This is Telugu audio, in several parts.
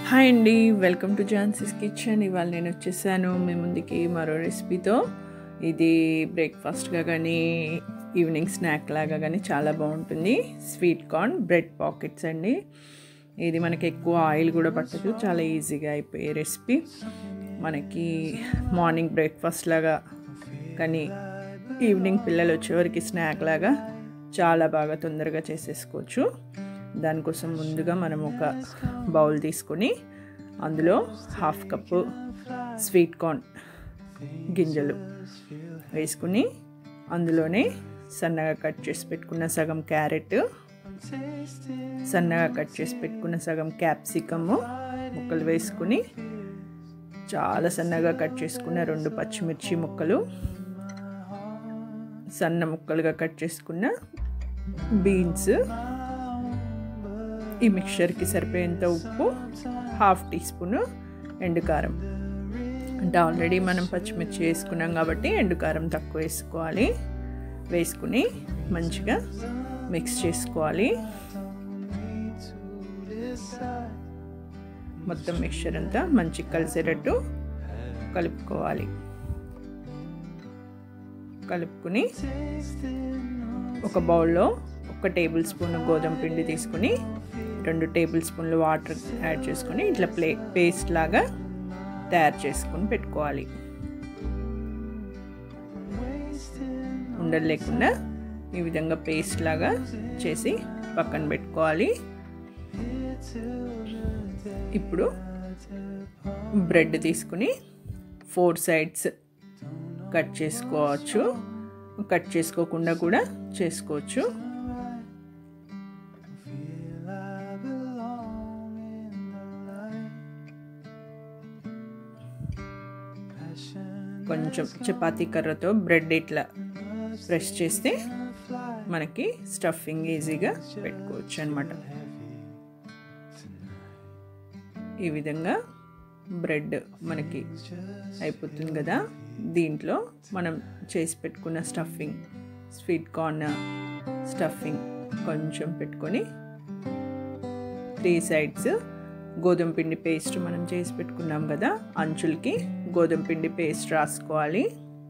హాయ్ అండి వెల్కమ్ టు జాన్సీస్ కిచెన్ ఇవాళ నేను వచ్చేసాను మీ ముందుకి మరో రెసిపీతో ఇది బ్రేక్ఫాస్ట్గా కానీ ఈవినింగ్ స్నాక్ లాగా కానీ చాలా బాగుంటుంది స్వీట్ కార్న్ బ్రెడ్ పాకెట్స్ అండి ఇది మనకి ఎక్కువ ఆయిల్ కూడా పట్టదు చాలా ఈజీగా అయిపోయే రెసిపీ మనకి మార్నింగ్ బ్రేక్ఫాస్ట్ లాగా కానీ ఈవినింగ్ పిల్లలు వచ్చేవరకు స్నాక్ లాగా చాలా బాగా తొందరగా చేసేసుకోవచ్చు దానికోసం ముందుగా మనం ఒక బౌల్ తీసుకొని అందులో హాఫ్ కప్పు స్వీట్ కార్న్ గింజలు వేసుకుని అందులోనే సన్నగా కట్ చేసి పెట్టుకున్న సగం క్యారెట్ సన్నగా కట్ చేసి పెట్టుకున్న సగం క్యాప్సికము ముక్కలు వేసుకుని చాలా సన్నగా కట్ చేసుకున్న రెండు పచ్చిమిర్చి ముక్కలు సన్న ముక్కలుగా కట్ చేసుకున్న బీన్స్ ఈ మిక్చర్కి సరిపోయేంత ఉప్పు హాఫ్ టీ స్పూన్ ఎండుకారం అంటే ఆల్రెడీ మనం పచ్చిమిర్చి వేసుకున్నాం కాబట్టి ఎండుకారం తక్కువ వేసుకోవాలి వేసుకుని మంచిగా మిక్స్ చేసుకోవాలి మొత్తం మిక్చర్ అంతా మంచిగా కలిసేటట్టు కలుపుకోవాలి కలుపుకుని ఒక బౌల్లో ఒక టేబుల్ స్పూన్ గోధుమ పిండి తీసుకుని రెండు టేబుల్ స్పూన్లు వాటర్ యాడ్ చేసుకొని ఇట్లా ప్లే పేస్ట్ లాగా తయారు చేసుకొని పెట్టుకోవాలి ఉండలు లేకుండా ఈ విధంగా పేస్ట్ లాగా చేసి పక్కన పెట్టుకోవాలి ఇప్పుడు బ్రెడ్ తీసుకుని ఫోర్ సైడ్స్ కట్ చేసుకోవచ్చు కట్ చేసుకోకుండా కూడా చేసుకోవచ్చు కొంచెం చపాతీ కర్రతో బ్రెడ్ ఇట్లా ప్రెస్ చేస్తే మనకి స్టఫింగ్ ఈజీగా పెట్టుకోవచ్చు అనమాట ఈ విధంగా బ్రెడ్ మనకి అయిపోతుంది కదా దీంట్లో మనం చేసి పెట్టుకున్న స్టఫింగ్ స్వీట్ కార్న్ స్టఫింగ్ కొంచెం పెట్టుకొని త్రీ సైడ్స్ గోధుమ పిండి పేస్ట్ మనం చేసి పెట్టుకున్నాం కదా అంచులకి గోధుమ పిండి పేస్ట్ రాసుకోవాలి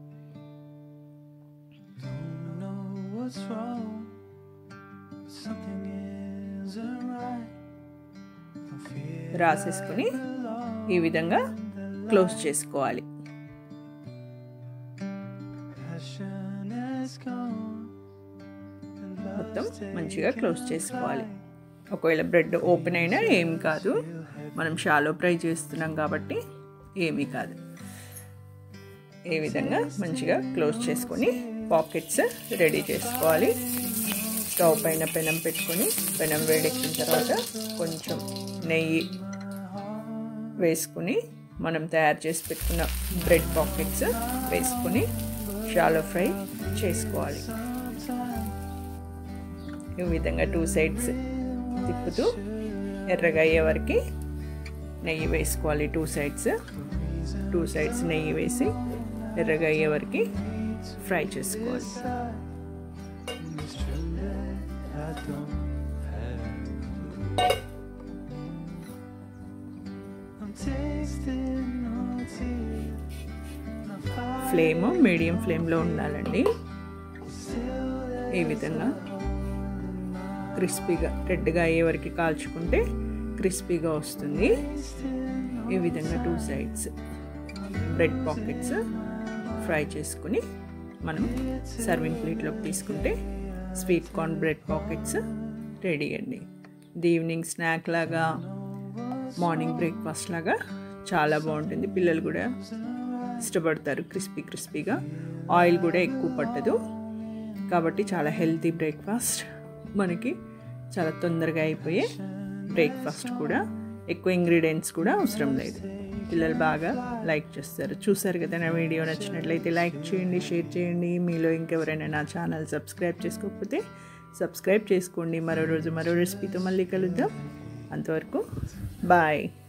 రాసేసుకుని ఈ విధంగా క్లోజ్ చేసుకోవాలి మొత్తం మంచిగా క్లోజ్ చేసుకోవాలి ఒకవేళ బ్రెడ్ ఓపెన్ అయినా ఏం కాదు మనం షాలో ఫ్రై చేస్తున్నాం కాబట్టి ఏమీ కాదు ఈ విధంగా మంచిగా క్లోజ్ చేసుకొని పాకెట్స్ రెడీ చేసుకోవాలి స్టవ్ పైన పెనం పెట్టుకొని పెనం వేడెక్కిన తర్వాత కొంచెం నెయ్యి వేసుకుని మనం తయారు చేసి పెట్టుకున్న బ్రెడ్ పాకెట్స్ వేసుకుని షాలో ఫ్రై చేసుకోవాలి ఈ విధంగా టూ సైడ్స్ తిప్పుతూ ఎర్రగా అయ్యే వరకు నెయ్యి వేసుకోవాలి టూ సైడ్స్ టూ సైడ్స్ నెయ్యి వేసి ఎర్రగా అయ్యే వరకు ఫ్రై చేసుకోవాలి ఫ్లేమ్ మీడియం ఫ్లేమ్లో ఉండాలండి ఈ విధంగా క్రిస్పీగా రెడ్గా అయ్యే వరకు కాల్చుకుంటే క్రిస్పీగా వస్తుంది ఈ విధంగా two sides bread pockets fry చేసుకుని మనం సర్వింగ్ ప్లేట్లోకి తీసుకుంటే sweet corn bread pockets ready అండి ఇది ఈవినింగ్ స్నాక్ లాగా మార్నింగ్ బ్రేక్ఫాస్ట్ లాగా చాలా బాగుంటుంది పిల్లలు కూడా ఇష్టపడతారు క్రిస్పీ క్రిస్పీగా ఆయిల్ కూడా ఎక్కువ పట్టదు కాబట్టి చాలా హెల్తీ బ్రేక్ఫాస్ట్ మనకి చాలా తొందరగా అయిపోయే బ్రేక్ఫాస్ట్ కూడా ఎక్కువ ఇంగ్రీడియంట్స్ కూడా అవసరం లేదు పిల్లలు బాగా లైక్ చేస్తారు చూసారు కదా నా వీడియో నచ్చినట్లయితే లైక్ చేయండి షేర్ చేయండి మీలో ఇంకెవరైనా నా ఛానల్ సబ్స్క్రైబ్ చేసుకోకపోతే సబ్స్క్రైబ్ చేసుకోండి మరో రోజు మరో రెసిపీతో మళ్ళీ కలుద్దాం అంతవరకు బాయ్